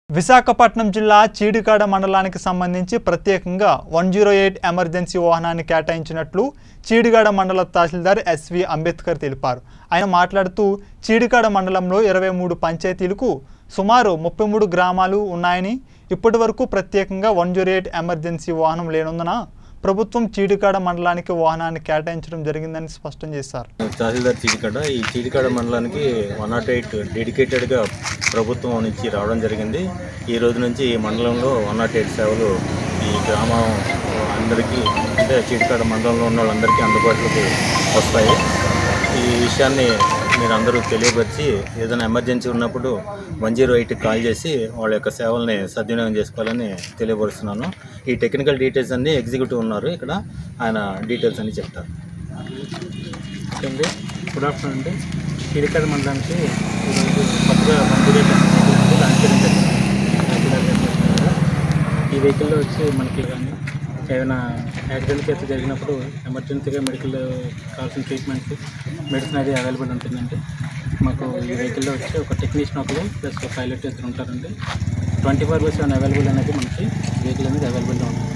విశాఖపట్నం జిల్లా చీడికాడ మండలానికి సంబంధించి ప్రత్యేకంగా వన్ జీరో ఎయిట్ ఎమర్జెన్సీ వాహనాన్ని కేటాయించినట్లు చీడిగాడ మండల తహసీల్దార్ ఎస్వి అంబేద్కర్ తెలిపారు ఆయన మాట్లాడుతూ చీడికాడ మండలంలో ఇరవై మూడు పంచాయతీలకు సుమారు ముప్పై మూడు గ్రామాలు ఉన్నాయని ఇప్పటి వరకు ప్రత్యేకంగా వన్ జీరో ఎయిట్ ఎమర్జెన్సీ వాహనం లేనందున ప్రభుత్వం చీడికాడ మండలానికి వాహనాన్ని కేటాయించడం జరిగిందని స్పష్టం చేశారు తహసీల్దార్ చీడికాడ ఈ చీడికాడ మండలానికి వన్ నాట్ ఎయిట్ డెడికేటెడ్గా ప్రభుత్వం నుంచి రావడం జరిగింది ఈ రోజు నుంచి ఈ మండలంలో వన్ నాట్ ఎయిట్ సేవలు ఈ గ్రామం అందరికీ అంటే చీడికాడ మండలంలో ఉన్న వాళ్ళందరికీ అందుబాటులోకి వస్తాయి ఈ విషయాన్ని మీరు అందరూ తెలియపరిచి ఏదైనా ఎమర్జెన్సీ ఉన్నప్పుడు వన్ జీరో ఎయిట్కి కాల్ చేసి వాళ్ళ యొక్క సేవల్ని సద్వినియోగం చేసుకోవాలని తెలియపరుస్తున్నాను ఈ టెక్నికల్ డీటెయిల్స్ అన్నీ ఎగ్జిక్యూటివ్ ఉన్నారు ఇక్కడ ఆయన డీటెయిల్స్ అన్నీ చెప్తారు అండి గుడ్ ఆఫ్టర్నూన్ అండి చీడికాడ మండలానికి ఈరోజు కొత్తగా మంజూరీ వెహికల్ లాంచ్ చేయడం జరిగింది రెగ్యులర్ చేస్తున్నారు. ఈ వెహికల్లో వచ్చి మనకి కానీ ఏదైనా యాక్సిడెంట్ కేసు జరిగినప్పుడు ఎమర్జెన్సీగా మెడికల్ కావాల్సిన ట్రీట్మెంట్ మెడిసిన్ అది అవైలబుల్ ఉంటుందండి మాకు ఈ వెహికల్లో వచ్చి ఒక టెక్నీషియన్ ఒకరు ప్లస్ ఒక పైలట్ ఇద్దరు ఉంటారండి twenty four by seven available అనేది మనకి వెహికల్ అనేది అవైలబుల్లో ఉంటుంది